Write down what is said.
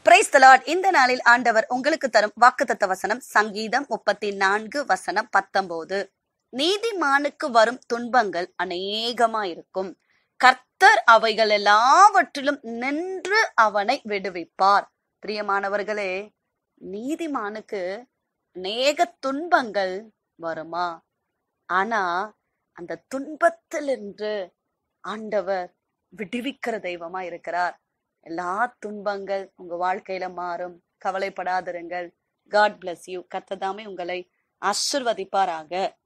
price தலாட் இந்த நாளில் ஆண்டவர் உங்களுக்கு தரும் வாக்குத்தத்த வசனம் சங்கீதம் முப்பத்தி நான்கு வசனம் பத்தொன்பது நீதிமானுக்கு வரும் துன்பங்கள் அநேகமாயிருக்கும் கர்த்தர் அவைகள் எல்லாவற்றிலும் நின்று அவனை விடுவிப்பார் பிரியமானவர்களே நீதிமானுக்கு அநேக துன்பங்கள் வருமா ஆனா அந்த துன்பத்திலிருந்து ஆண்டவர் விடுவிக்கிற தெய்வமா இருக்கிறார் எல்லா துன்பங்கள் உங்க வாழ்க்கையில மாறும் கவலைப்படாதிருங்கள் காட் bless யூ கர்த்ததாமே உங்களை ஆசிர்வதிப்பாராக